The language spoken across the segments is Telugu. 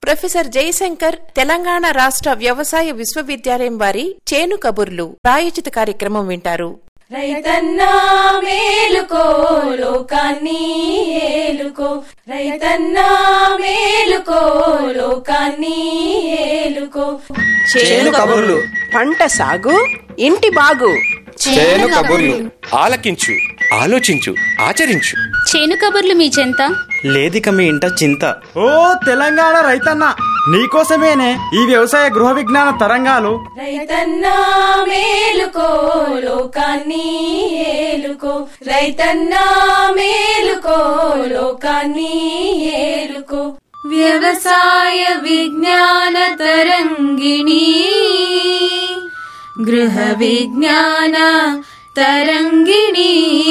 ప్రొఫెసర్ జయశంకర్ తెలంగాణ రాష్ట్ర వ్యవసాయ విశ్వవిద్యాలయం వారి చేను కబుర్లు ప్రాయోజిత కార్యక్రమం వింటారు రైతన్నా మేలుకో లోకాన్ని ఏలుకో రైతన్నా మేలుకో లోకాన్ని ఏలుకో చేను కబుర్లు పంట సాగు ఇంటి బాగు చేను కబుర్లు ఆలకించు ఆలోచించు ఆచరించు చేను కబుర్లు మీ చెంత లేదిక మీ ఇంట చింత ఓ తెలంగాణ రైతన్న నీకోసమేనే ఈ వ్యవసాయ గృహ విజ్ఞాన తరంగాలు రైతన్నా మేలుకో లోకాన్ని ఏలుకో రైతన్నా మేలుకో లోకాన్ని ఏలుకో వ్యవసాయ విజ్ఞాన తరంగిణి గృహ విజ్ఞాన తరంగిణి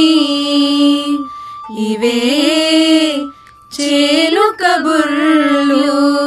ఇవే చేలు కబుర్లు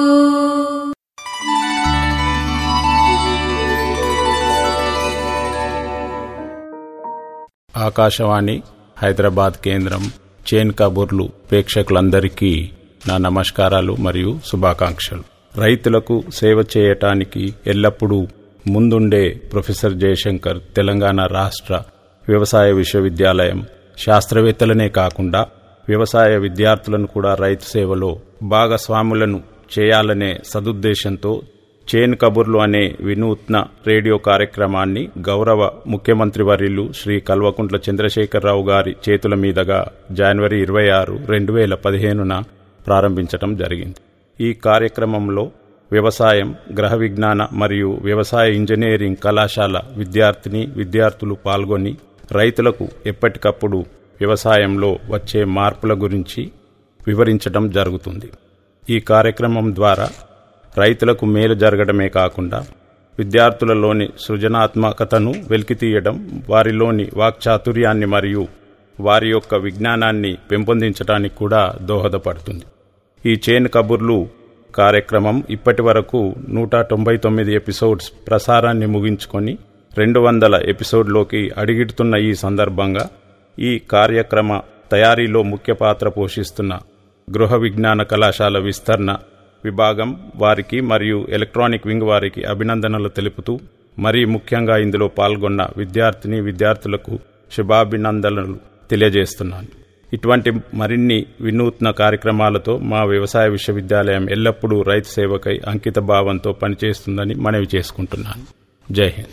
ఆకాశవాణి హైదరాబాద్ కేంద్రం చేన్ కబుర్లు ప్రేక్షకులందరికీ నా నమస్కారాలు మరియు శుభాకాంక్షలు రైతులకు సేవ చేయటానికి ఎల్లప్పుడూ ముందుండే ప్రొఫెసర్ జయశంకర్ తెలంగాణ రాష్ట్ర వ్యవసాయ విశ్వవిద్యాలయం శాస్త్రవేత్తలనే కాకుండా వ్యవసాయ విద్యార్థులను కూడా రైతు సేవలో భాగస్వాములను చేయాలనే సదుద్దేశంతో చేన్ కబుర్లు అనే వినూత్న రేడియో కార్యక్రమాన్ని గౌరవ ముఖ్యమంత్రి వర్యులు శ్రీ కల్వకుంట్ల చంద్రశేఖరరావు గారి చేతుల మీదుగా జనవరి ఇరవై ఆరు రెండు వేల పదిహేనున ప్రారంభించటం జరిగింది ఈ కార్యక్రమంలో వ్యవసాయం గ్రహ విజ్ఞాన మరియు వ్యవసాయ ఇంజనీరింగ్ కళాశాల విద్యార్థిని విద్యార్థులు పాల్గొని రైతులకు ఎప్పటికప్పుడు వ్యవసాయంలో వచ్చే మార్పుల గురించి వివరించడం జరుగుతుంది ఈ కార్యక్రమం ద్వారా రైతులకు మేలు జరగడమే కాకుండా విద్యార్థులలోని సృజనాత్మకతను వెలికితీయడం వారిలోని వాక్చాతుర్యాన్ని మరియు వారి యొక్క విజ్ఞానాన్ని పెంపొందించడానికి కూడా దోహదపడుతుంది ఈ చేను కబుర్లు కార్యక్రమం ఇప్పటి వరకు నూట తొంభై తొమ్మిది ఎపిసోడ్స్ ప్రసారాన్ని ముగించుకొని రెండు వందల ఎపిసోడ్లోకి అడిగిడుతున్న ఈ సందర్భంగా ఈ కార్యక్రమ తయారీలో ముఖ్య పాత్ర పోషిస్తున్న గృహ విజ్ఞాన కళాశాల విస్తరణ విభాగం వారికి మరియు ఎలక్ట్రానిక్ వింగ్ వారికి అభినందనలు తెలుపుతూ మరీ ముఖ్యంగా ఇందులో పాల్గొన్న విద్యార్థిని విద్యార్థులకు శుభాభినందనలు తెలియజేస్తున్నాను ఇటువంటి మరిన్ని వినూత్న కార్యక్రమాలతో మా వ్యవసాయ విశ్వవిద్యాలయం ఎల్లప్పుడూ రైతు సేవకై అంకిత భావంతో పనిచేస్తుందని మనవి చేసుకుంటున్నాను జై హింద్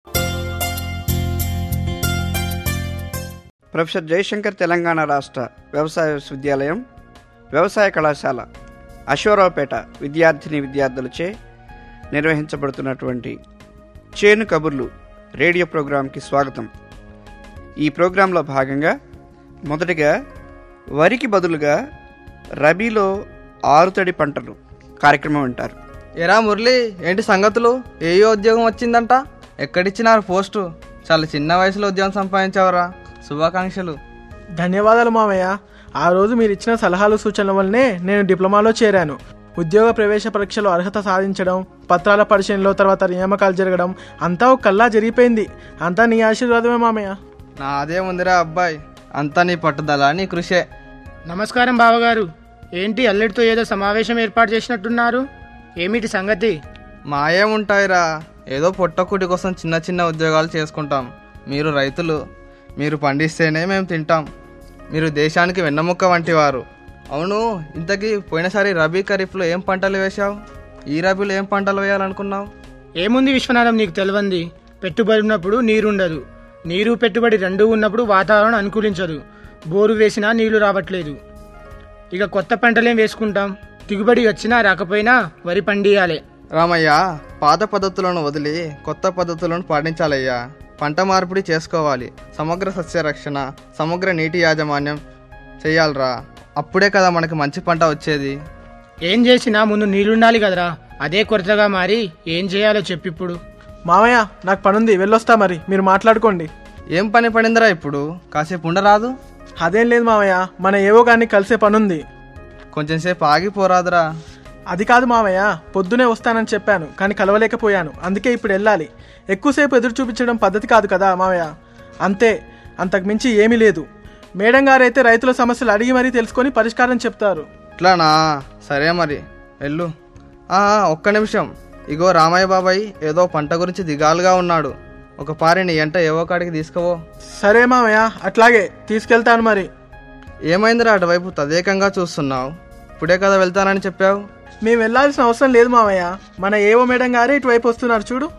ప్రొఫెసర్ జయశంకర్ తెలంగాణ రాష్ట్ర వ్యవసాయ విశ్వవిద్యాలయం వ్యవసాయ కళాశాల అశ్వరావుపేట విద్యార్థిని విద్యార్థులచే నిర్వహించబడుతున్నటువంటి చేను కబుర్లు రేడియో ప్రోగ్రాంకి స్వాగతం ఈ ప్రోగ్రాంలో భాగంగా మొదటిగా వరికి బదులుగా రబీలో ఆరుతడి పంటలు కార్యక్రమం వింటారు ఎరా మురళి ఏంటి సంగతులు ఏ ఉద్యోగం వచ్చిందంట ఎక్కడిచ్చినారు పోస్టు చాలా చిన్న వయసులో ఉద్యోగం సంపాదించావరా శుభాకాంక్షలు ధన్యవాదాలు మామయ్య ఆ రోజు మీరు ఇచ్చిన సలహాలు సూచనల వల్లనే నేను డిప్లొమాలో చేరాను ఉద్యోగ ప్రవేశ పరీక్షలో అర్హత సాధించడం పత్రాల పరిశీలనలో తర్వాత నియామకాలు జరగడం అంతా ఒక కల్లా జరిగిపోయింది అంతా నీ ఆశీర్వాదమే మామయ్య నా అదే ముందురా అబ్బాయి అంతా నీ పట్టుదల నీ కృషే నమస్కారం బావగారు ఏంటి అల్లెడితో ఏదో సమావేశం ఏర్పాటు చేసినట్టున్నారు ఏమిటి సంగతి మాయేముంటాయిరా ఏదో పొట్టకూటి కోసం చిన్న చిన్న ఉద్యోగాలు చేసుకుంటాం మీరు రైతులు మీరు పండిస్తేనే మేము తింటాం మీరు దేశానికి వెన్నముక్క వంటి వారు అవును ఇంతకీ పోయినసారి రబీ ఖరీఫ్లో ఏం పంటలు వేశావు ఈ రబీలో ఏం పంటలు వేయాలనుకున్నావు ఏముంది విశ్వనాథం నీకు తెలియంది పెట్టుబడి ఉన్నప్పుడు నీరుండదు నీరు పెట్టుబడి రెండూ ఉన్నప్పుడు వాతావరణం అనుకూలించదు బోరు వేసినా నీళ్లు రావట్లేదు ఇక కొత్త పంటలేం వేసుకుంటాం దిగుబడి వచ్చినా రాకపోయినా వరి పండియాలే రామయ్య పాత పద్ధతులను వదిలి కొత్త పద్ధతులను పాటించాలయ్యా పంట మార్పిడి చేసుకోవాలి సమగ్ర సస్య రక్షణ సమగ్ర నీటి యాజమాన్యం చేయాలరా అప్పుడే కదా మనకి మంచి పంట వచ్చేది ఏం చేసినా ముందు నీళ్లుండాలి కదరా అదే కొరతగా మారి ఏం చేయాలో చెప్పిప్పుడు మామయ్య నాకు పనుంది వెళ్ళొస్తా మరి మీరు మాట్లాడుకోండి ఏం పని పడిందిరా ఇప్పుడు కాసేపు ఉండరాదు అదేం లేదు మామయ్య మన ఏవో కానీ కలిసే పనుంది కొంచెం సేపు ఆగిపోరాదురా అది కాదు మామయ్య పొద్దునే వస్తానని చెప్పాను కానీ కలవలేకపోయాను అందుకే ఇప్పుడు వెళ్ళాలి ఎక్కువసేపు ఎదురు చూపించడం పద్ధతి కాదు కదా మామయ్య అంతే అంతకు మించి ఏమీ లేదు మేడం గారైతే రైతుల సమస్యలు అడిగి మరీ తెలుసుకొని పరిష్కారం చెప్తారు ఇట్లానా సరే మరి వెళ్ళు ఆ, ఒక్క నిమిషం ఇగో రామయ్య బాబాయ్ ఏదో పంట గురించి దిగాలుగా ఉన్నాడు ఒక పారిని ఎంట ఏవో కాడికి తీసుకువో సరే మామయ్య అట్లాగే తీసుకెళ్తాను మరి ఏమైందిరా అటువైపు తదేకంగా చూస్తున్నావు ఇప్పుడే కదా వెళ్తానని చెప్పావు మేము వెళ్ళాల్సిన అవసరం లేదు మామయ్య మన ఏవో మేడం గారే ఇటువైపు వస్తున్నారు చూడు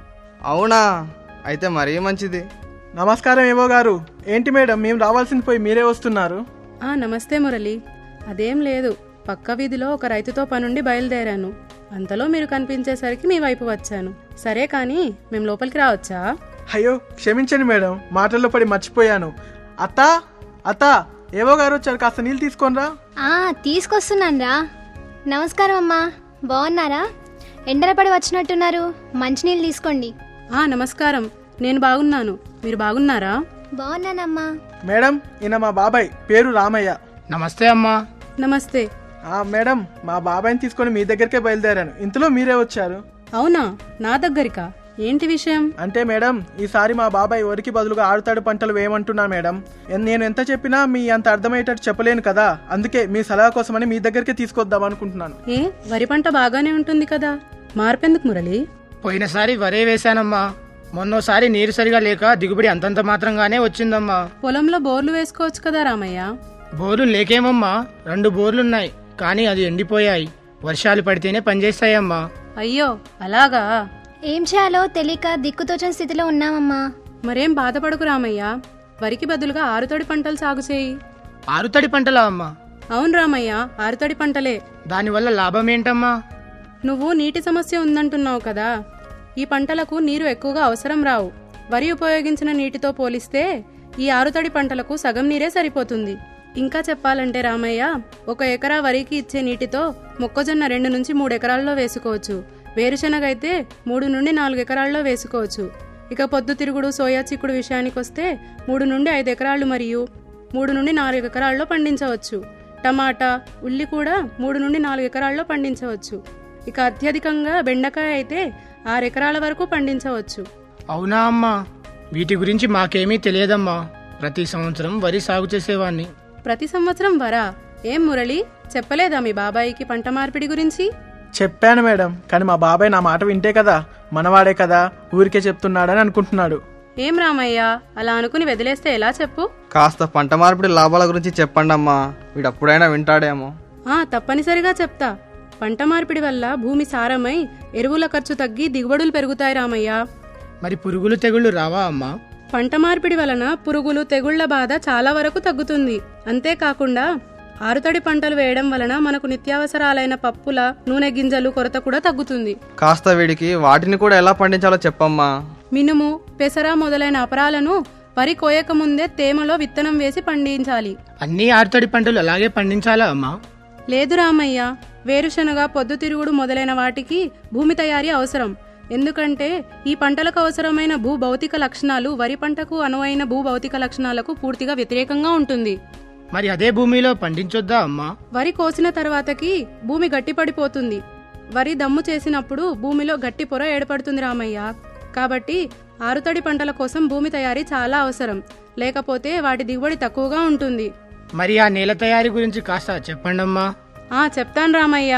అవునా అయితే మరీ మంచిది నమస్కారం ఏవో గారు ఏంటి మేడం మేము రావాల్సింది పోయి మీరే వస్తున్నారు ఆ నమస్తే మురళి అదేం లేదు పక్క వీధిలో ఒక రైతుతో పనుండి బయలుదేరాను అంతలో మీరు కనిపించేసరికి మీ వైపు వచ్చాను సరే కానీ మేము లోపలికి రావచ్చా అయ్యో క్షమించండి మేడం మాటల్లో పడి మర్చిపోయాను అత్త అత్త ఏవో గారు వచ్చారు కాస్త నీళ్ళు తీసుకోనరా ఆ తీసుకొస్తున్నాను రా నమస్కారం అమ్మా బాగున్నారా ఎండల పడి వచ్చినట్టున్నారు మంచినీళ్ళు తీసుకోండి ఆ నమస్కారం నేను బాగున్నాను మీరు బాగున్నారా బాగున్నానమ్మా మేడం ఈయన మా బాబాయ్ పేరు రామయ్య నమస్తే అమ్మా నమస్తే ఆ మేడం మా బాబాయ్ని తీసుకొని మీ దగ్గరికే బయలుదేరాను ఇంతలో మీరే వచ్చారు అవునా నా దగ్గరికా ఏంటి విషయం అంటే మేడం ఈసారి మా బాబాయ్ వరికి బదులుగా ఆరుతాడు పంటలు వేయమంటున్నా మేడం ఎన్- నేను ఎంత చెప్పినా మీ అంత అర్థమయ్యేటట్టు చెప్పలేను కదా అందుకే మీ సలహా కోసమని మీ దగ్గరికి తీసుకొద్దాం అనుకుంటున్నాను ఏ వరి పంట బాగానే ఉంటుంది కదా మార్పెందుకు మురళి పోయినసారి వరే వేశానమ్మా మొన్నోసారి నీరు సరిగా లేక దిగుబడి అంతంత మాత్రంగానే వచ్చిందమ్మా పొలంలో బోర్లు వేసుకోవచ్చు కదా రామయ్య బోర్లు లేకేమమ్మా రెండు బోర్లున్నాయి కానీ అది ఎండిపోయాయి వర్షాలు పడితేనే పనిచేస్తాయమ్మా అయ్యో అలాగా ఏం చేయాలో తెలియక దిక్కుతోచని స్థితిలో ఉన్నామమ్మా మరేం బాధపడకు రామయ్య వరికి బదులుగా ఆరుతడి పంటలు సాగు చేయి ఆరుతడి పంటలా అమ్మా అవును రామయ్య ఆరుతడి పంటలే దానివల్ల లాభం ఏంటమ్మా నువ్వు నీటి సమస్య ఉందంటున్నావు కదా ఈ పంటలకు నీరు ఎక్కువగా అవసరం రావు వరి ఉపయోగించిన నీటితో పోలిస్తే ఈ ఆరుతడి పంటలకు సగం నీరే సరిపోతుంది ఇంకా చెప్పాలంటే రామయ్య ఒక ఎకరా వరికి ఇచ్చే నీటితో మొక్కజొన్న రెండు నుంచి మూడు ఎకరాల్లో వేసుకోవచ్చు వేరుశనగ అయితే మూడు నుండి నాలుగు ఎకరాల్లో వేసుకోవచ్చు ఇక పొద్దుతిరుగుడు సోయా చిక్కుడు విషయానికి వస్తే మూడు నుండి ఐదు ఎకరాలు మరియు మూడు నుండి నాలుగు ఎకరాల్లో పండించవచ్చు టమాటా ఉల్లి కూడా మూడు నుండి నాలుగు ఎకరాల్లో పండించవచ్చు ఇక అత్యధికంగా బెండకాయ అయితే ఆరు ఎకరాల వరకు పండించవచ్చు అవునా అమ్మా వీటి గురించి మాకేమీ తెలియదమ్మా ప్రతి సంవత్సరం వరి సాగు చేసేవాణ్ణి ప్రతి సంవత్సరం వరా ఏం మురళి చెప్పలేదా మీ బాబాయికి పంట మార్పిడి గురించి చెప్పాను మేడం కానీ మా బాబాయ్ నా మాట వింటే కదా మనవాడే కదా ఊరికే చెప్తున్నాడని అనుకుంటున్నాడు ఏం రామయ్య అలా అనుకుని వదిలేస్తే ఎలా చెప్పు కాస్త పంట మార్పిడి లాభాల గురించి చెప్పండి అమ్మా వీడు అప్పుడైనా వింటాడేమో ఆ తప్పనిసరిగా చెప్తా పంట మార్పిడి వల్ల భూమి సారమై ఎరువుల ఖర్చు తగ్గి దిగుబడులు పెరుగుతాయి రామయ్య మరి పురుగులు తెగుళ్ళు రావా అమ్మా పంట మార్పిడి వలన పురుగులు తెగుళ్ల బాధ చాలా వరకు తగ్గుతుంది అంతేకాకుండా ఆరుతడి పంటలు వేయడం వలన మనకు నిత్యావసరాలైన పప్పుల నూనె గింజలు కొరత కూడా తగ్గుతుంది కాస్త వీడికి వాటిని కూడా ఎలా పండించాలో చెప్పమ్మా మినుము పెసర మొదలైన అపరాలను వరి కోయక ముందే తేమలో విత్తనం వేసి పండించాలి అన్ని ఆరుతడి పంటలు అలాగే పండించాలా అమ్మా లేదు రామయ్య వేరుశనగ పొద్దుతిరుగుడు మొదలైన వాటికి భూమి తయారీ అవసరం ఎందుకంటే ఈ పంటలకు అవసరమైన భూ భౌతిక లక్షణాలు వరి పంటకు అనువైన భూ భౌతిక లక్షణాలకు పూర్తిగా వ్యతిరేకంగా ఉంటుంది మరి అదే భూమిలో పండించొద్దా అమ్మా వరి కోసిన తర్వాతకి భూమి గట్టిపడిపోతుంది వరి దమ్ము చేసినప్పుడు భూమిలో గట్టి పొర ఏర్పడుతుంది రామయ్య కాబట్టి ఆరుతడి పంటల కోసం భూమి తయారీ చాలా అవసరం లేకపోతే వాటి దిగుబడి తక్కువగా ఉంటుంది మరి ఆ నేల తయారీ గురించి కాస్త చెప్పండమ్మా ఆ చెప్తాను రామయ్య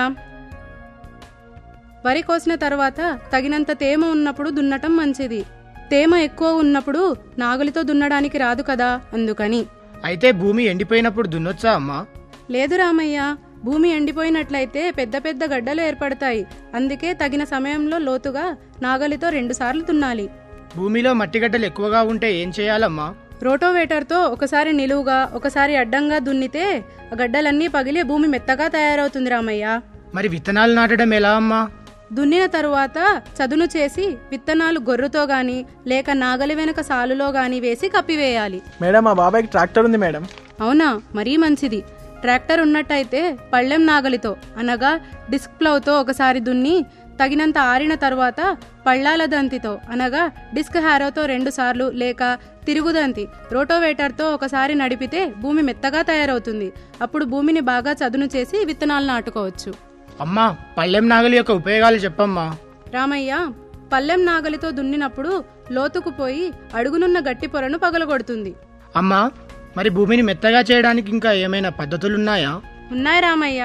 వరి కోసిన తర్వాత తగినంత తేమ ఉన్నప్పుడు దున్నటం మంచిది తేమ ఎక్కువ ఉన్నప్పుడు నాగలితో దున్నడానికి రాదు కదా అందుకని అయితే భూమి ఎండిపోయినప్పుడు దున్నొచ్చా అమ్మా లేదు రామయ్య భూమి ఎండిపోయినట్లయితే పెద్ద పెద్ద గడ్డలు ఏర్పడతాయి అందుకే తగిన సమయంలో లోతుగా నాగలితో రెండుసార్లు దున్నాలి భూమిలో మట్టిగడ్డలు ఎక్కువగా ఉంటే ఏం చేయాలమ్మా రోటోవేటర్తో ఒకసారి నిలువుగా ఒకసారి అడ్డంగా దున్నితే ఆ గడ్డలన్నీ పగిలి భూమి మెత్తగా తయారవుతుంది రామయ్య మరి విత్తనాలు నాటడం ఎలా అమ్మా దున్నిన తరువాత చదును చేసి విత్తనాలు గొర్రుతో గాని లేక నాగలి వెనుక సాలులో గాని వేసి కప్పివేయాలి మేడం మా బాబాయ్కి ట్రాక్టర్ ఉంది మేడం అవునా మరీ మంచిది ట్రాక్టర్ ఉన్నట్టయితే పళ్ళెం నాగలితో అనగా డిస్క్ ప్లౌతో ఒకసారి దున్ని తగినంత ఆరిన తర్వాత పళ్ళాల దంతితో అనగా డిస్క్ హ్యారోతో రెండు సార్లు లేక తిరుగుదంతి రోటోవేటర్తో ఒకసారి నడిపితే భూమి మెత్తగా తయారవుతుంది అప్పుడు భూమిని బాగా చదును చేసి విత్తనాలు నాటుకోవచ్చు అమ్మా పళ్ళెం నాగలి యొక్క ఉపయోగాలు చెప్పమ్మా రామయ్య పల్లెం నాగలితో దున్నినప్పుడు లోతుకు పోయి అడుగునున్న గట్టి పొరను పగలగొడుతుంది అమ్మా మరి భూమిని మెత్తగా చేయడానికి ఇంకా ఏమైనా పద్ధతులున్నాయా ఉన్నాయి రామయ్య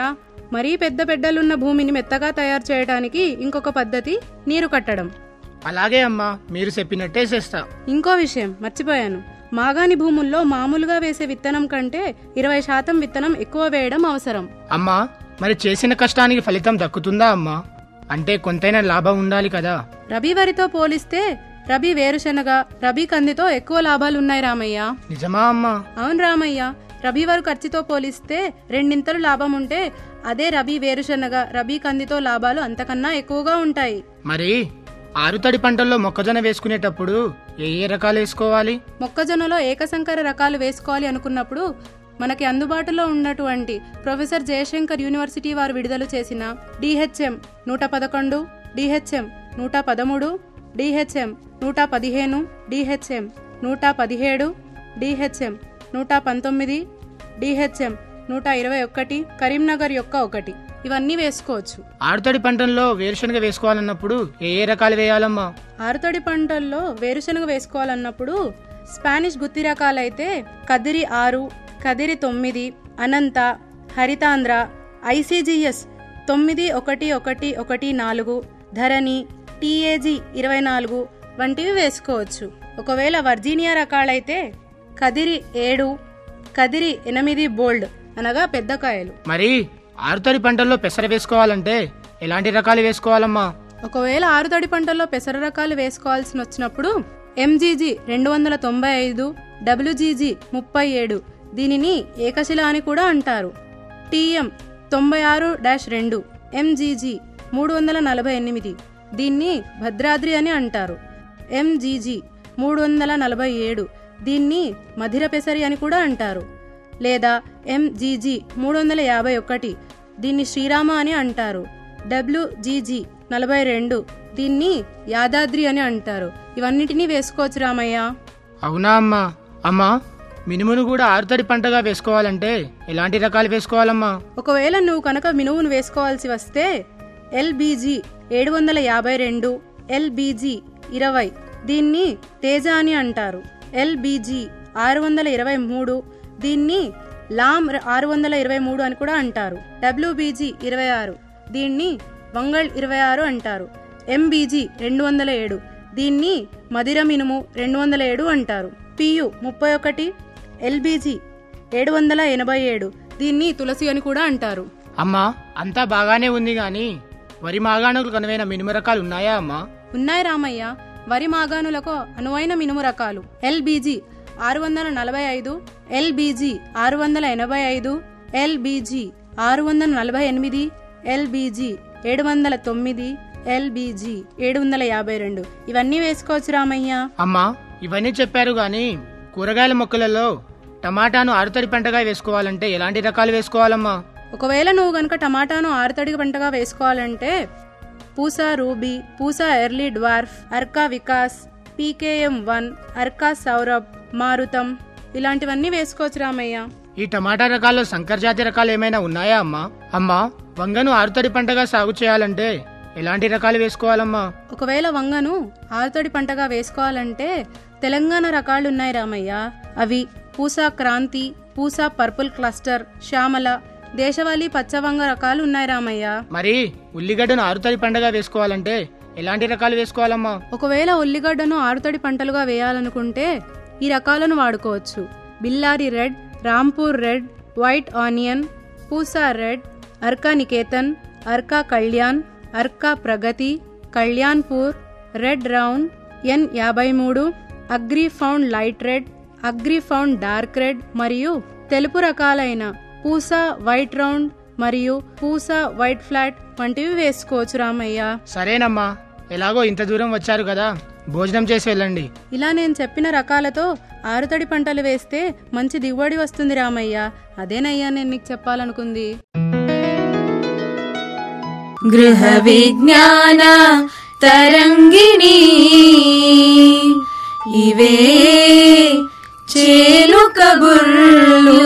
మరీ పెద్ద పెడ్డలున్న భూమిని మెత్తగా తయారు చేయడానికి ఇంకొక పద్ధతి నీరు కట్టడం అలాగే అమ్మా మీరు చెప్పినట్టే చేస్తా ఇంకో విషయం మర్చిపోయాను మాగాని భూముల్లో మామూలుగా వేసే విత్తనం కంటే ఇరవై శాతం విత్తనం ఎక్కువ వేయడం అవసరం అమ్మా మరి చేసిన కష్టానికి ఫలితం దక్కుతుందా అమ్మా అంటే కొంతైనా లాభం ఉండాలి కదా రబీ వరితో పోలిస్తే రబీ వేరుశనగ రబీ కందితో ఎక్కువ లాభాలున్నాయి రామయ్య నిజమా అమ్మా అవును రామయ్య రబీ వరి ఖర్చుతో పోలిస్తే రెండింతలు లాభం ఉంటే అదే రబీ వేరుశనగ రబీ కందితో లాభాలు అంతకన్నా ఎక్కువగా ఉంటాయి మరి ఆరుతడి పంటల్లో మొక్కజొన్న వేసుకునేటప్పుడు ఏ ఏ రకాలు వేసుకోవాలి మొక్కజొన్నలో ఏకసంకర రకాలు వేసుకోవాలి అనుకున్నప్పుడు మనకి అందుబాటులో ఉన్నటువంటి ప్రొఫెసర్ జయశంకర్ యూనివర్సిటీ వారు విడుదల చేసిన డిహెచ్ఎం నూట పదకొండు డిహెచ్ఎం నూట పదమూడు డిహెచ్ఎం నూట పదిహేను డిహెచ్ఎం నూట పదిహేడు డిహెచ్ఎం నూట పంతొమ్మిది డిహెచ్ఎం నూట ఇరవై ఒకటి కరీంనగర్ యొక్క ఒకటి ఇవన్నీ వేసుకోవచ్చు ఆరుతడి పంటల్లో వేరుశనగ వేసుకోవాలన్నప్పుడు ఏ ఏ రకాలు వేయాలమ్మా ఆరుతడి పంటల్లో వేరుశనగ వేసుకోవాలన్నప్పుడు స్పానిష్ గుత్తి రకాలైతే కదిరి ఆరు కదిరి తొమ్మిది అనంత హరితాంధ్ర ఐసీజీఎస్ తొమ్మిది ఒకటి ఒకటి ఒకటి నాలుగు ధరణి టీఏజీ ఇరవై నాలుగు వంటివి వేసుకోవచ్చు ఒకవేళ వర్జీనియా రకాలైతే కదిరి ఏడు కదిరి ఎనిమిది బోల్డ్ అనగా పెద్ద కాయలు మరి ఆరుతడి పంటల్లో పెసర వేసుకోవాలంటే ఎలాంటి రకాలు వేసుకోవాలమ్మా ఒకవేళ ఆరుతడి పంటల్లో పెసర రకాలు వేసుకోవాల్సి వచ్చినప్పుడు ఎంజీజీ రెండు వందల తొంభై ఐదు డబ్ల్యూజీజీ ముప్పై ఏడు దీనిని ఏకశిల అని కూడా అంటారు టీఎం తొంభై ఆరు డాష్ రెండు ఎంజీజీ మూడు వందల నలభై ఎనిమిది దీన్ని భద్రాద్రి అని అంటారు ఎంజీజీ మూడు వందల నలభై ఏడు దీన్ని మధిర పెసరి అని కూడా అంటారు లేదా ఎంజీజీ మూడు వందల యాభై ఒకటి దీన్ని శ్రీరామ అని అంటారు డబ్ల్యూజీజీ నలభై రెండు దీన్ని యాదాద్రి అని అంటారు ఇవన్నిటినీ వేసుకోవచ్చు రామయ్య అవునా అమ్మా అమ్మా మినుమును కూడా ఆరుతడి పంటగా వేసుకోవాలంటే ఎలాంటి రకాలు వేసుకోవాలమ్మా ఒకవేళ నువ్వు కనుక మినువును వేసుకోవాల్సి వస్తే ఎల్బీజీ ఏడు వందల యాభై రెండు ఎల్బీజీ ఇరవై దీన్ని తేజ అని అంటారు ఎల్బీజీ ఆరు వందల ఇరవై మూడు దీన్ని లామ్ ఆరు వందల ఇరవై మూడు అని కూడా అంటారు డబ్ల్యూబీజీ ఇరవై ఆరు దీన్ని వంగళ్ ఇరవై ఆరు అంటారు ఎంబీజీ రెండు వందల ఏడు దీన్ని మదిర మినుము రెండు వందల ఏడు అంటారు పియు ముప్పై ఒకటి ఎల్బీజీ ఏడు వందల ఎనభై ఏడు దీన్ని తులసి అని కూడా అంటారు అమ్మా అంతా బాగానే ఉంది గాని వరి మాగాణులకు కనువైన మినుము రకాలు ఉన్నాయా అమ్మా ఉన్నాయి రామయ్య వరి మాగాణులకు అనువైన మినుము రకాలు ఎల్బీజీ ఆరు వందల నలభై ఐదు ఎల్బీజీ ఆరు వందల ఎనభై ఐదు ఎల్బీజీ ఆరు వందల నలభై ఎనిమిది ఎల్బీజీ ఏడు వందల తొమ్మిది ఎల్బీజీ ఏడు వందల యాభై రెండు ఇవన్నీ వేసుకోవచ్చు రామయ్య అమ్మా ఇవన్నీ చెప్పారు గాని కూరగాయల మొక్కలలో టమాటాను ఆరుతడి పంటగా వేసుకోవాలంటే ఎలాంటి రకాలు వేసుకోవాలమ్మా ఒకవేళ నువ్వు గనుక టమాటాను ఆరుతడి పంటగా వేసుకోవాలంటే Pusa ruby Pusa early dwarf Arka Vikas PKM one Arka Saurabh మారుతం ఇలాంటివన్నీ వేసుకోవచ్చు రామయ్య ఈ టమాటా రకాల్లో సంకర్ జాతి రకాలు ఏమైనా ఉన్నాయా అమ్మా అమ్మా వంగను ఆరుతడి పంటగా సాగు చేయాలంటే ఎలాంటి రకాలు వేసుకోవాలమ్మా ఒకవేళ వంగను ఆరుతడి పంటగా వేసుకోవాలంటే తెలంగాణ రకాలున్నాయి రామయ్య అవి పూసా క్రాంతి పూసా పర్పుల్ క్లస్టర్ శ్యామల దేశవాళీ పచ్చవంగ రకాలు ఉన్నాయి రామయ్య మరి ఉల్లిగడ్డను ఆరుతడి పంటగా వేసుకోవాలంటే ఎలాంటి రకాలు వేసుకోవాలమ్మా ఒకవేళ ఉల్లిగడ్డను ఆరుతడి పంటలుగా వేయాలనుకుంటే ఈ రకాలను వాడుకోవచ్చు Bellary red Rampur red white onion Pusa red Arka Niketan Arka Kalyan Arka Pragati Kalyanpur red round N యాభై మూడు agri found light red agri found dark red మరియు తెలుపు రకాలైన పూసా వైట్ రౌండ్ మరియు పూసా వైట్ ఫ్లాట్ వంటివి వేసుకోవచ్చు రామయ్య సరేనమ్మా ఎలాగో ఇంత దూరం వచ్చారు కదా భోజనం చేసి వెళ్ళండి ఇలా నేను చెప్పిన రకాలతో ఆరుతడి పంటలు వేస్తే మంచి దిగుబడి వస్తుంది రామయ్య అదేనయ్యా నేను నీకు చెప్పాలనుకుంది గృహ విజ్ఞాన తరంగిణి ఇవే చేలు కబుర్లు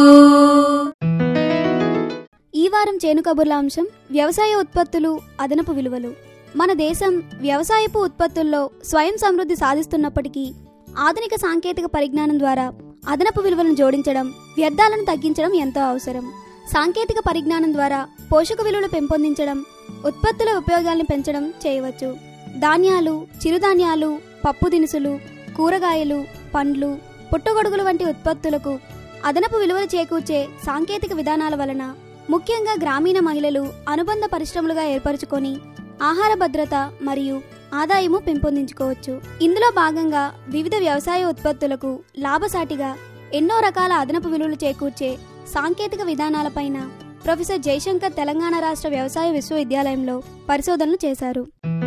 ఈ వారం చేను కబుర్ల అంశం వ్యవసాయ ఉత్పత్తులు అదనపు విలువలు మన దేశం వ్యవసాయపు ఉత్పత్తుల్లో స్వయం సమృద్ధి సాధిస్తున్నప్పటికీ ఆధునిక సాంకేతిక పరిజ్ఞానం ద్వారా అదనపు విలువలను జోడించడం వ్యర్థాలను తగ్గించడం ఎంతో అవసరం సాంకేతిక పరిజ్ఞానం ద్వారా పోషక విలువలు పెంపొందించడం ఉత్పత్తుల ఉపయోగాలను పెంచడం చేయవచ్చు ధాన్యాలు చిరుధాన్యాలు పప్పు దినుసులు కూరగాయలు పండ్లు పుట్టగొడుగులు వంటి ఉత్పత్తులకు అదనపు విలువలు చేకూర్చే సాంకేతిక విధానాల వలన ముఖ్యంగా గ్రామీణ మహిళలు అనుబంధ పరిశ్రమలుగా ఏర్పరచుకొని ఆహార భద్రత మరియు ఆదాయము పెంపొందించుకోవచ్చు ఇందులో భాగంగా వివిధ వ్యవసాయ ఉత్పత్తులకు లాభసాటిగా ఎన్నో రకాల అదనపు విలువలు చేకూర్చే సాంకేతిక విధానాలపైన ప్రొఫెసర్ జయశంకర్ తెలంగాణ రాష్ట్ర వ్యవసాయ విశ్వవిద్యాలయంలో పరిశోధనలు చేశారు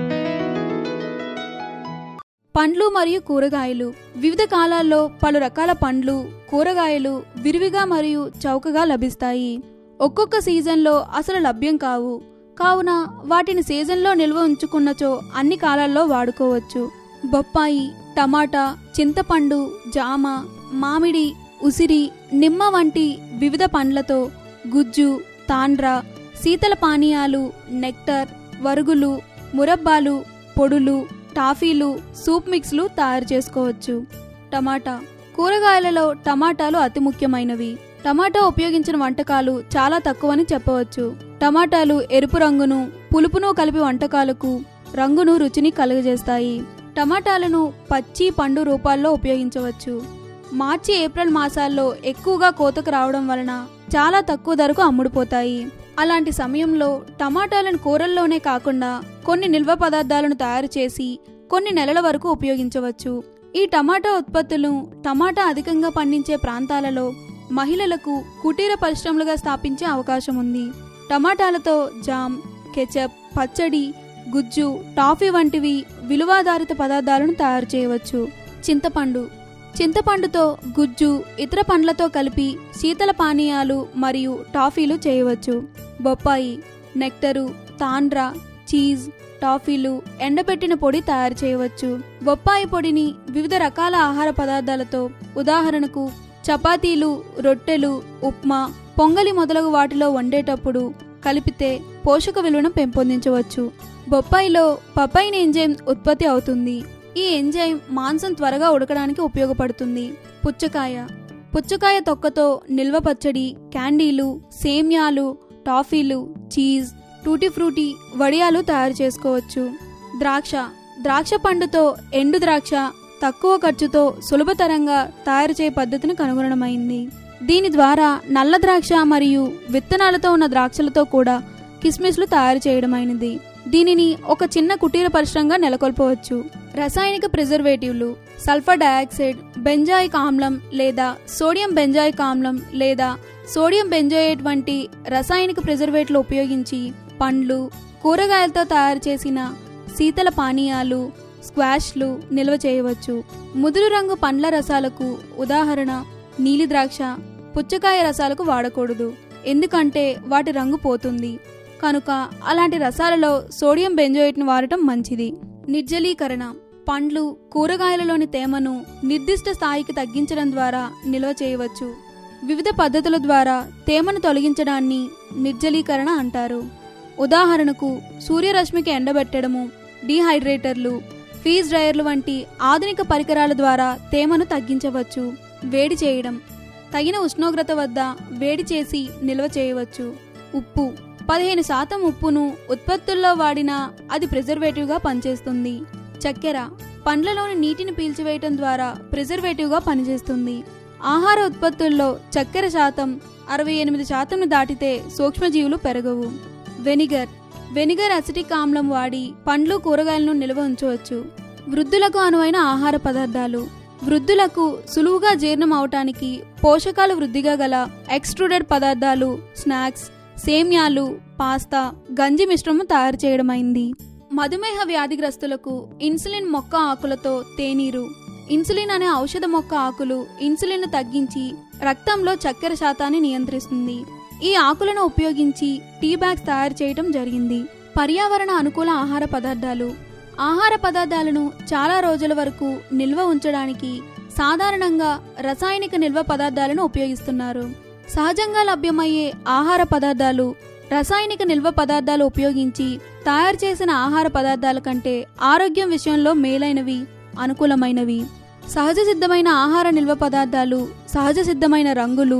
పండ్లు మరియు కూరగాయలు వివిధ కాలాల్లో పలు రకాల పండ్లు కూరగాయలు విరివిగా మరియు చౌకగా లభిస్తాయి ఒక్కొక్క సీజన్లో అసలు లభ్యం కావు కావున వాటిని సీజన్లో నిల్వ ఉంచుకున్నచో అన్ని కాలాల్లో వాడుకోవచ్చు బొప్పాయి టమాటా చింతపండు జామ మామిడి ఉసిరి నిమ్మ వంటి వివిధ పండ్లతో గుజ్జు తాండ్ర శీతల పానీయాలు నెక్టర్ వరుగులు మురబ్బాలు పొడులు టాఫీలు సూప్ మిక్స్లు తయారు చేసుకోవచ్చు టమాటా కూరగాయలలో టమాటాలు అతి ముఖ్యమైనవి టమాటా ఉపయోగించిన వంటకాలు చాలా తక్కువని చెప్పవచ్చు టమాటాలు ఎరుపు రంగును పులుపును కలిపి వంటకాలకు రంగును రుచిని కలుగజేస్తాయి టమాటాలను పచ్చి పండు రూపాల్లో ఉపయోగించవచ్చు మార్చి ఏప్రిల్ మాసాల్లో ఎక్కువగా కోతకు రావడం వలన చాలా తక్కువ ధరకు అమ్ముడుపోతాయి అలాంటి సమయంలో టమాటాలను కూరల్లోనే కాకుండా కొన్ని నిల్వ పదార్థాలను తయారు చేసి కొన్ని నెలల వరకు ఉపయోగించవచ్చు ఈ టమాటా ఉత్పత్తులు టమాటా అధికంగా పండించే ప్రాంతాలలో మహిళలకు కుటీర పరిశ్రమలుగా స్థాపించే అవకాశం ఉంది టమాటాలతో జామ్ కెచప్ పచ్చడి గుజ్జు టాఫీ వంటివి విలువాధారిత పదార్థాలను తయారు చేయవచ్చు చింతపండు చింతపండుతో గుజ్జు ఇతర పండ్లతో కలిపి శీతల పానీయాలు మరియు టాఫీలు చేయవచ్చు బొప్పాయి నెక్టరు తాండ్ర చీజ్ టాఫీలు ఎండబెట్టిన పొడి తయారు చేయవచ్చు బొప్పాయి పొడిని వివిధ రకాల ఆహార పదార్థాలతో ఉదాహరణకు చపాతీలు రొట్టెలు ఉప్మా పొంగలి మొదలగు వాటిలో వండేటప్పుడు కలిపితే పోషక విలువను పెంపొందించవచ్చు బొప్పాయిలో పపైన్ ఎంజైమ్ ఉత్పత్తి అవుతుంది ఈ ఎంజైమ్ మాంసం త్వరగా ఉడకడానికి ఉపయోగపడుతుంది పుచ్చకాయ పుచ్చకాయ తొక్కతో నిల్వ పచ్చడి క్యాండీలు సేమ్యాలు టాఫీలు చీజ్ టూటీ ఫ్రూటీ వడియాలు తయారు చేసుకోవచ్చు ద్రాక్ష ద్రాక్ష పండుతో ఎండు ద్రాక్ష తక్కువ ఖర్చుతో సులభతరంగా తయారు చేయ పద్ధతిని కనుగొనడమైంది దీని ద్వారా నల్ల ద్రాక్ష మరియు విత్తనాలతో ఉన్న ద్రాక్షలతో కూడా కిస్మిస్లు తయారు చేయడమైనది దీనిని ఒక చిన్న కుటీర పరిశ్రమగా నెలకొల్పవచ్చు రసాయనిక ప్రిజర్వేటివ్లు సల్ఫర్ డయాక్సైడ్ బెంజాయిక్ ఆమ్లం లేదా సోడియం బెంజాయిక్ ఆమ్లం లేదా సోడియం బెంజోయేట్ వంటి రసాయనిక ప్రిజర్వేట్లు ఉపయోగించి పండ్లు కూరగాయలతో తయారు చేసిన శీతల పానీయాలు స్క్వాష్లు నిల్వ చేయవచ్చు ముదురు రంగు పండ్ల రసాలకు ఉదాహరణ నీలి ద్రాక్ష పుచ్చకాయ రసాలకు వాడకూడదు ఎందుకంటే వాటి రంగు పోతుంది కనుక అలాంటి రసాలలో సోడియం బెంజోయేట్ను వాడటం మంచిది నిర్జలీకరణ పండ్లు కూరగాయలలోని తేమను నిర్దిష్ట స్థాయికి తగ్గించడం ద్వారా నిల్వ చేయవచ్చు వివిధ పద్ధతుల ద్వారా తేమను తొలగించడాన్ని నిర్జలీకరణ అంటారు ఉదాహరణకు సూర్యరశ్మికి ఎండబెట్టడము డీహైడ్రేటర్లు ఫీజ్ డ్రయర్లు వంటి ఆధునిక పరికరాల ద్వారా తేమను తగ్గించవచ్చు వేడి చేయడం తగిన ఉష్ణోగ్రత వద్ద వేడి చేసి నిల్వ చేయవచ్చు ఉప్పు పదిహేను శాతం ఉప్పును ఉత్పత్తుల్లో వాడినా అది ప్రిజర్వేటివ్గా పనిచేస్తుంది చక్కెర పండ్లలోని నీటిని పీల్చివేయటం ద్వారా ప్రిజర్వేటివ్గా పనిచేస్తుంది ఆహార ఉత్పత్తుల్లో చక్కెర శాతం అరవై ఎనిమిది శాతంను దాటితే సూక్ష్మజీవులు పెరగవు వెనిగర్ వెనిగర్ అసిటిక్ ఆమ్లం వాడి పండ్లు కూరగాయలను నిల్వ ఉంచవచ్చు వృద్ధులకు అనువైన ఆహార పదార్థాలు వృద్ధులకు సులువుగా జీర్ణం అవటానికి పోషకాలు వృద్ధిగా గల ఎక్స్ట్రూడెడ్ పదార్థాలు స్నాక్స్ సేమ్యాలు పాస్తా గంజి మిశ్రమం తయారు చేయడమైంది మధుమేహ వ్యాధిగ్రస్తులకు ఇన్సులిన్ మొక్క ఆకులతో తేనీరు ఇన్సులిన్ అనే ఔషధ మొక్క ఆకులు ఇన్సులిన్ తగ్గించి రక్తంలో చక్కెర శాతాన్ని నియంత్రిస్తుంది ఈ ఆకులను ఉపయోగించి టీ బ్యాగ్స్ తయారు చేయడం జరిగింది పర్యావరణ అనుకూల ఆహార పదార్థాలు ఆహార పదార్థాలను చాలా రోజుల వరకు నిల్వ ఉంచడానికి సాధారణంగా రసాయనిక నిల్వ పదార్థాలను ఉపయోగిస్తున్నారు సహజంగా లభ్యమయ్యే ఆహార పదార్థాలు రసాయనిక నిల్వ పదార్థాలు ఉపయోగించి తయారు చేసిన ఆహార పదార్థాల కంటే ఆరోగ్యం విషయంలో మేలైనవి అనుకూలమైనవి సహజ సిద్ధమైన ఆహార నిల్వ పదార్థాలు సహజ సిద్ధమైన రంగులు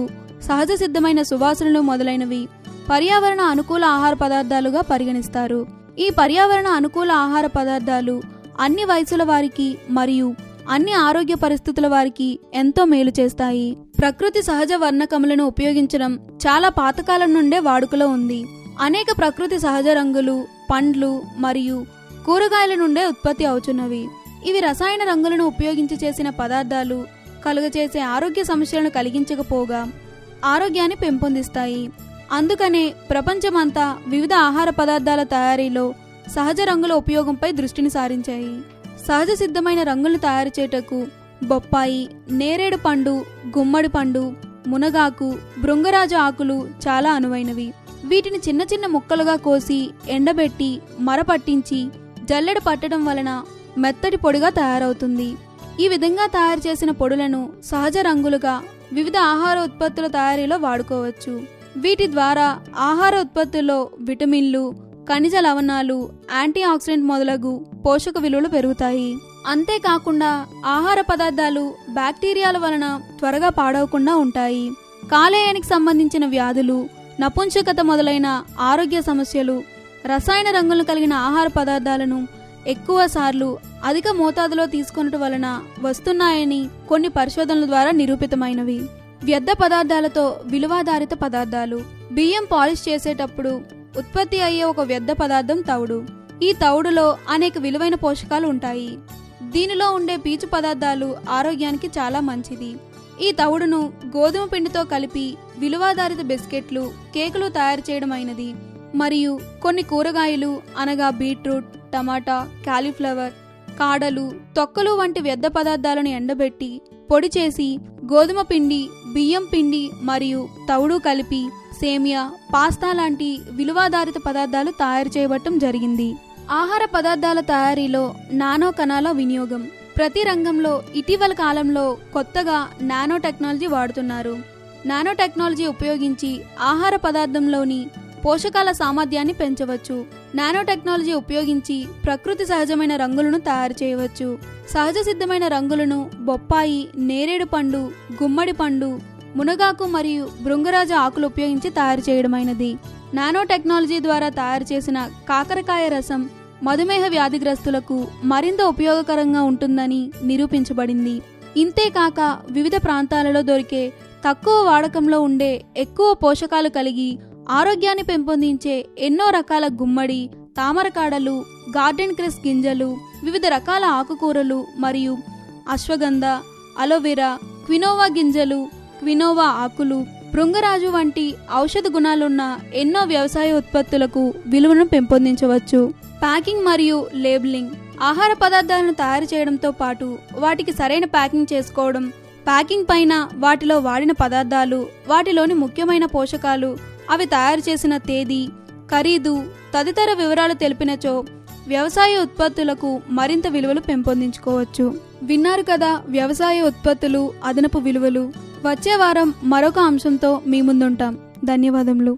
సహజ సిద్ధమైన సువాసనలు మొదలైనవి పర్యావరణ అనుకూల ఆహార పదార్థాలుగా పరిగణిస్తారు ఈ పర్యావరణ అనుకూల ఆహార పదార్థాలు అన్ని వయసుల వారికి మరియు అన్ని ఆరోగ్య పరిస్థితుల వారికి ఎంతో మేలు చేస్తాయి ప్రకృతి సహజ వర్ణకములను ఉపయోగించడం చాలా పాతకాలం నుండే వాడుకలో ఉంది అనేక ప్రకృతి సహజ రంగులు పండ్లు మరియు కూరగాయల నుండే ఉత్పత్తి అవుతున్నవి ఇవి రసాయన రంగులను ఉపయోగించి చేసిన పదార్థాలు కలుగచేసే ఆరోగ్య సమస్యలను కలిగించకపోగా ఆరోగ్యాన్ని పెంపొందిస్తాయి అందుకనే ప్రపంచమంతా వివిధ ఆహార పదార్థాల తయారీలో సహజ రంగుల ఉపయోగంపై దృష్టిని సారించాయి సహజ సిద్ధమైన రంగులను తయారు చేయుటకు బొప్పాయి నేరేడు పండు గుమ్మడి పండు మునగాకు భృంగరాజు ఆకులు చాలా అనువైనవి వీటిని చిన్న చిన్న ముక్కలుగా కోసి ఎండబెట్టి మరపట్టించి జల్లెడ పట్టడం వలన మెత్తటి పొడిగా తయారవుతుంది ఈ విధంగా తయారు చేసిన పొడులను సహజ రంగులుగా వివిధ ఆహార ఉత్పత్తుల తయారీలో వాడుకోవచ్చు వీటి ద్వారా ఆహార ఉత్పత్తుల్లో విటమిన్లు ఖనిజ లవణాలు యాంటీ ఆక్సిడెంట్ మొదలగు పోషక విలువలు పెరుగుతాయి అంతేకాకుండా ఆహార పదార్థాలు బ్యాక్టీరియాల వలన త్వరగా పాడవకుండా ఉంటాయి కాలేయానికి సంబంధించిన వ్యాధులు నపుంసకత మొదలైన ఆరోగ్య సమస్యలు రసాయన రంగులు కలిగిన ఆహార పదార్థాలను ఎక్కువ సార్లు అధిక మోతాదులో తీసుకున్నట్టు వలన వస్తున్నాయని కొన్ని పరిశోధనల ద్వారా నిరూపితమైనవి వ్యర్థ పదార్థాలతో విలువాధారిత పదార్థాలు బియ్యం పాలిష్ చేసేటప్పుడు ఉత్పత్తి అయ్యే ఒక వ్యర్థ పదార్థం తవుడు ఈ తవుడులో అనేక విలువైన పోషకాలు ఉంటాయి దీనిలో ఉండే పీచు పదార్థాలు ఆరోగ్యానికి చాలా మంచిది ఈ తవుడును గోధుమ పిండితో కలిపి విలువాధారిత బిస్కెట్లు కేకులు తయారు చేయడమైనది మరియు కొన్ని కూరగాయలు అనగా బీట్రూట్ టమాటా కాలీఫ్లవర్ కాడలు తొక్కలు వంటి వ్యర్థ పదార్థాలను ఎండబెట్టి పొడి చేసి గోధుమ పిండి బియ్యం పిండి మరియు తవుడు కలిపి సేమియా పాస్తా లాంటి విలువాధారిత పదార్థాలు తయారు చేయబట్టం జరిగింది ఆహార పదార్థాల తయారీలో నానో కణాల వినియోగం ప్రతి రంగంలో ఇటీవల కాలంలో కొత్తగా నానో టెక్నాలజీ వాడుతున్నారు నానో టెక్నాలజీ ఉపయోగించి ఆహార పదార్థంలోని పోషకాల సామర్థ్యాన్ని పెంచవచ్చు నానో టెక్నాలజీ ఉపయోగించి ప్రకృతి సహజమైన రంగులను తయారు చేయవచ్చు సహజ సిద్ధమైన రంగులను బొప్పాయి నేరేడు పండు గుమ్మడి పండు మునగాకు మరియు భృంగరాజ ఆకులు ఉపయోగించి తయారు చేయడమైనది నానో టెక్నాలజీ ద్వారా తయారు చేసిన కాకరకాయ రసం మధుమేహ వ్యాధిగ్రస్తులకు మరింత ఉపయోగకరంగా ఉంటుందని నిరూపించబడింది ఇంతేకాక వివిధ ప్రాంతాలలో దొరికే తక్కువ వాడకంలో ఉండే ఎక్కువ పోషకాలు కలిగి ఆరోగ్యాన్ని పెంపొందించే ఎన్నో రకాల గుమ్మడి తామరకాడలు గార్డెన్ క్రెస్ గింజలు వివిధ రకాల ఆకుకూరలు మరియు అశ్వగంధ అలోవెరా క్వినోవా గింజలు క్వినోవా ఆకులు భృంగరాజు వంటి ఔషధ గుణాలున్న ఎన్నో వ్యవసాయ ఉత్పత్తులకు విలువను పెంపొందించవచ్చు ప్యాకింగ్ మరియు లేబులింగ్ ఆహార పదార్థాలను తయారు చేయడంతో పాటు వాటికి సరైన ప్యాకింగ్ చేసుకోవడం ప్యాకింగ్ పైన వాటిలో వాడిన పదార్థాలు వాటిలోని ముఖ్యమైన పోషకాలు అవి తయారు చేసిన తేదీ ఖరీదు తదితర వివరాలు తెలిపినచో వ్యవసాయ ఉత్పత్తులకు మరింత విలువలు పెంపొందించుకోవచ్చు విన్నారు కదా వ్యవసాయ ఉత్పత్తులు అదనపు విలువలు వచ్చే వారం మరొక అంశంతో మీ ముందుంటాం ధన్యవాదములు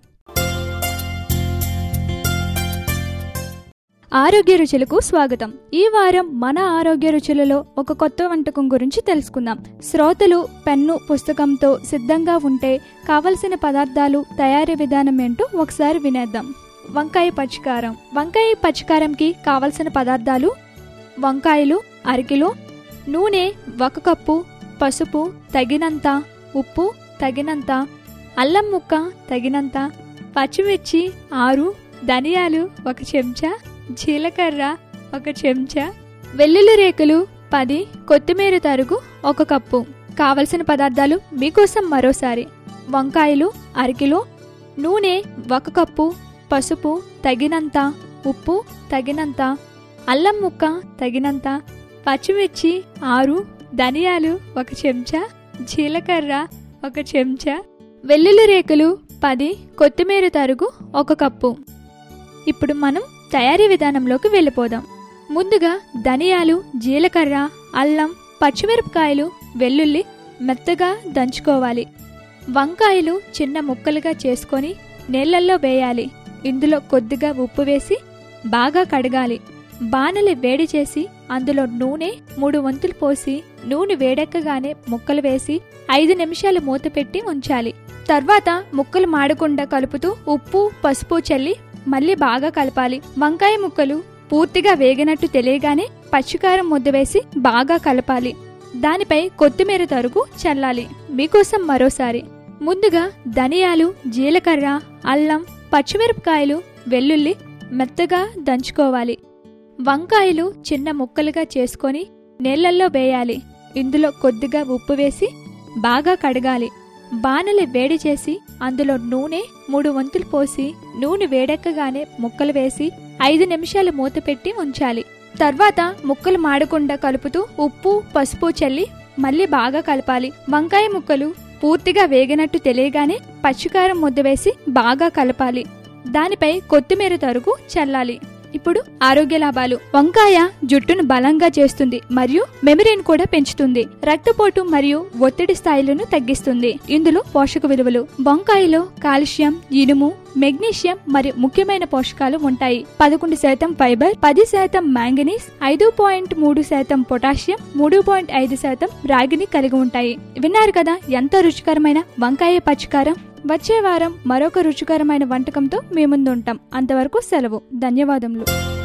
ఆరోగ్య రుచులకు స్వాగతం ఈ వారం మన ఆరోగ్య రుచులలో ఒక కొత్త వంటకం గురించి తెలుసుకుందాం శ్రోతలు పెన్ను పుస్తకంతో సిద్ధంగా ఉంటే కావలసిన పదార్థాలు తయారీ విధానం ఏంటో ఒకసారి వినేద్దాం వంకాయ పచ్చికారం వంకాయ పచ్చికారంకి కావలసిన పదార్థాలు వంకాయలు అరకిలో నూనె ఒక కప్పు పసుపు తగినంత ఉప్పు తగినంత అల్లం ముక్క తగినంత పచ్చిమిర్చి ఆరు ధనియాలు ఒక చెంచా జీలకర్ర ఒక చెంచా వెల్లుల్లి రేకులు పది కొత్తిమీర తరుగు ఒక కప్పు కావలసిన పదార్థాలు మీకోసం మరోసారి వంకాయలు అరకిలో నూనె ఒక కప్పు పసుపు తగినంత ఉప్పు తగినంత అల్లం ముక్క తగినంత పచ్చిమిర్చి ఆరు ధనియాలు ఒక చెంచా జీలకర్ర ఒక చెంచా వెల్లుల్లి రేకులు పది కొత్తిమీర తరుగు ఒక కప్పు ఇప్పుడు మనం తయారీ విధానంలోకి వెళ్ళిపోదాం ముందుగా ధనియాలు జీలకర్ర అల్లం పచ్చిమిరపకాయలు వెల్లుల్లి మెత్తగా దంచుకోవాలి వంకాయలు చిన్న ముక్కలుగా చేసుకొని నీళ్ళల్లో వేయాలి ఇందులో కొద్దిగా ఉప్పు వేసి బాగా కడగాలి బాణలి వేడి చేసి అందులో నూనె మూడు వంతులు పోసి నూనె వేడెక్కగానే ముక్కలు వేసి ఐదు నిమిషాలు మూత పెట్టి ఉంచాలి తర్వాత ముక్కలు మాడకుండా కలుపుతూ ఉప్పు పసుపు చల్లి మళ్ళీ బాగా కలపాలి వంకాయ ముక్కలు పూర్తిగా వేగినట్టు తెలియగానే పచ్చికారం ముద్ద వేసి బాగా కలపాలి దానిపై కొత్తిమీర తరుగు చల్లాలి మీకోసం మరోసారి ముందుగా ధనియాలు జీలకర్ర అల్లం పచ్చిమిరపకాయలు వెల్లుల్లి మెత్తగా దంచుకోవాలి వంకాయలు చిన్న ముక్కలుగా చేసుకొని నీళ్లల్లో వేయాలి ఇందులో కొద్దిగా ఉప్పు వేసి బాగా కడగాలి బాణలి వేడి చేసి అందులో నూనె మూడు వంతులు పోసి నూనె వేడెక్కగానే ముక్కలు వేసి ఐదు నిమిషాలు మూత పెట్టి ఉంచాలి తర్వాత ముక్కలు మాడకుండా కలుపుతూ ఉప్పు పసుపు చల్లి మళ్ళీ బాగా కలపాలి వంకాయ ముక్కలు పూర్తిగా వేగినట్టు తెలియగానే పచ్చికారం ముద్ద వేసి బాగా కలపాలి దానిపై కొత్తిమీర తరుగు చల్లాలి ఇప్పుడు ఆరోగ్య లాభాలు వంకాయ జుట్టును బలంగా చేస్తుంది మరియు మెమరీని కూడా పెంచుతుంది రక్తపోటు మరియు ఒత్తిడి స్థాయిలను తగ్గిస్తుంది ఇందులో పోషక విలువలు వంకాయలో కాల్షియం ఇనుము మెగ్నీషియం మరియు ముఖ్యమైన పోషకాలు ఉంటాయి పదకొండు శాతం ఫైబర్ పది శాతం మ్యాంగనీస్ ఐదు పాయింట్ మూడు శాతం పొటాషియం మూడు పాయింట్ ఐదు శాతం రాగిని కలిగి ఉంటాయి విన్నారు కదా ఎంత రుచికరమైన వంకాయ పచ్చికారం వచ్చే వారం మరొక రుచికరమైన వంటకంతో మీ ముందు ఉంటాం అంతవరకు సెలవు ధన్యవాదములు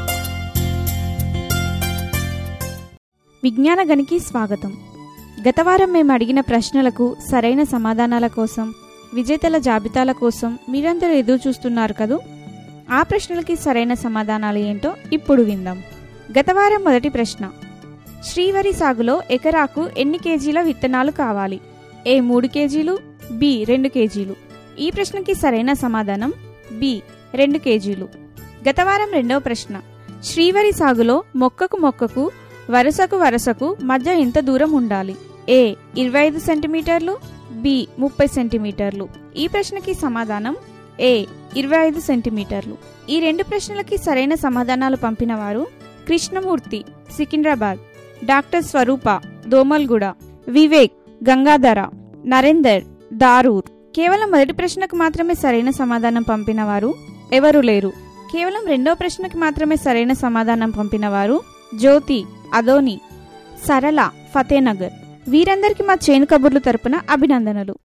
విజ్ఞాన గనికి స్వాగతం గత వారం మేము అడిగిన ప్రశ్నలకు సరైన సమాధానాల కోసం విజేతల జాబితాల కోసం మీరందరూ ఎదురు చూస్తున్నారు కదూ ఆ ప్రశ్నలకి సరైన సమాధానాలు ఏంటో ఇప్పుడు విందాం గత వారం మొదటి ప్రశ్న శ్రీవరి సాగులో ఎకరాకు ఎన్ని కేజీల విత్తనాలు కావాలి ఏ మూడు కేజీలు బి రెండు కేజీలు ఈ ప్రశ్నకి సరైన సమాధానం బి రెండు కేజీలు గత వారం రెండవ ప్రశ్న శ్రీవరి సాగులో మొక్కకు మొక్కకు వరుసకు వరుసకు మధ్య ఎంత దూరం ఉండాలి ఏ ఇరవై ఐదు సెంటీమీటర్లు బి ముప్పై సెంటీమీటర్లు ఈ ప్రశ్నకి సమాధానం ఏ ఇరవై ఐదు సెంటీమీటర్లు ఈ రెండు ప్రశ్నలకి సరైన సమాధానాలు పంపిన వారు కృష్ణమూర్తి సికింద్రాబాద్ డాక్టర్ స్వరూప దోమల్గూడ వివేక్ గంగాధర నరేందర్ దారూర్ కేవలం మొదటి ప్రశ్నకు మాత్రమే సరైన సమాధానం పంపిన వారు ఎవరు లేరు కేవలం రెండో ప్రశ్నకి మాత్రమే సరైన సమాధానం పంపిన వారు జ్యోతి అదోని సరళ ఫతేనగర్ వీరందరికీ మా చేను కబుర్లు తరపున అభినందనలు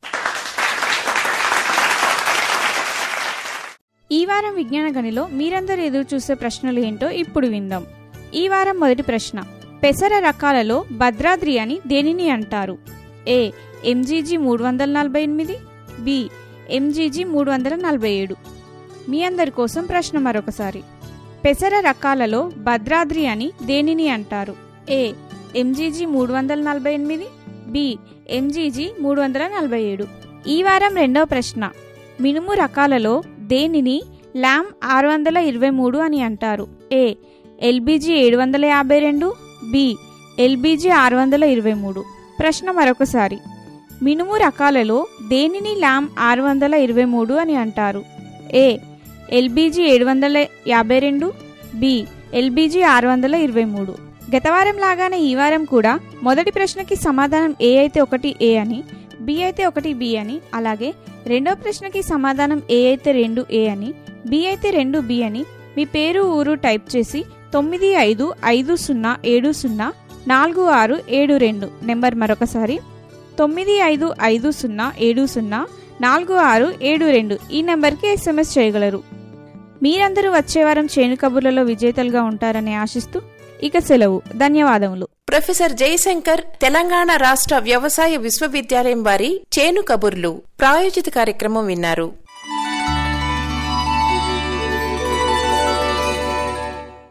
ఈ వారం విజ్ఞాన గనిలో మీరందరూ ఎదురు చూసే ప్రశ్నలు ఏంటో ఇప్పుడు విందాం ఈ వారం మొదటి ప్రశ్న పెసర రకాలలో భద్రాద్రి అని దేనిని అంటారు ఏ ఎంజీజీ మూడు వందల నలభై ఎనిమిది బి ఎంజీజీ మూడు వందల నలభై ఏడు మీ అందరి కోసం ప్రశ్న మరొకసారి పెసర రకాలలో భద్రాద్రి అని దేనిని అంటారు ఏ ఎంజీజీ మూడు వందల నలభై ఎనిమిది బి ఎంజీజీ మూడు వందల నలభై ఏడు ఈ వారం రెండవ ప్రశ్న మినుము రకాలలో దేనిని ల్యామ్ ఆరు వందల ఇరవై మూడు అని అంటారు ఏ ఎల్బీజీ ఏడు వందల యాభై రెండు బి ఎల్బీజీ ఆరు వందల ఇరవై మూడు ప్రశ్న మరొకసారి మినుము రకాలలో దేనిని ల్యామ్ ఆరు వందల ఇరవై మూడు అని అంటారు ఏ ఎల్బీజీ ఏడు వందల యాభై రెండు బి ఎల్బీజీ ఆరు వందల ఇరవై మూడు గత వారం లాగానే ఈ వారం కూడా మొదటి ప్రశ్నకి సమాధానం ఏ అయితే ఒకటి ఏ అని బి అయితే ఒకటి బి అని అలాగే రెండో ప్రశ్నకి సమాధానం ఏ అయితే రెండు ఏ అని బి అయితే రెండు బి అని మీ పేరు ఊరు టైప్ చేసి తొమ్మిది ఐదు ఐదు సున్నా ఏడు సున్నా నాలుగు ఆరు ఏడు రెండు నెంబర్ మరొకసారి తొమ్మిది ఐదు ఐదు సున్నా ఏడు సున్నా నాలుగు ఆరు ఏడు రెండు ఈ నెంబర్కి ఎస్ఎంఎస్ చేయగలరు మీరందరూ వచ్చే వారం చేను కబుర్లలో విజేతలుగా ఉంటారని ఆశిస్తూ ఇక సెలవు ధన్యవాదములు ప్రొఫెసర్ జయశంకర్ తెలంగాణ రాష్ట్ర వ్యవసాయ విశ్వవిద్యాలయం వారి చేను కబుర్లు ప్రాయోజిత కార్యక్రమం విన్నారు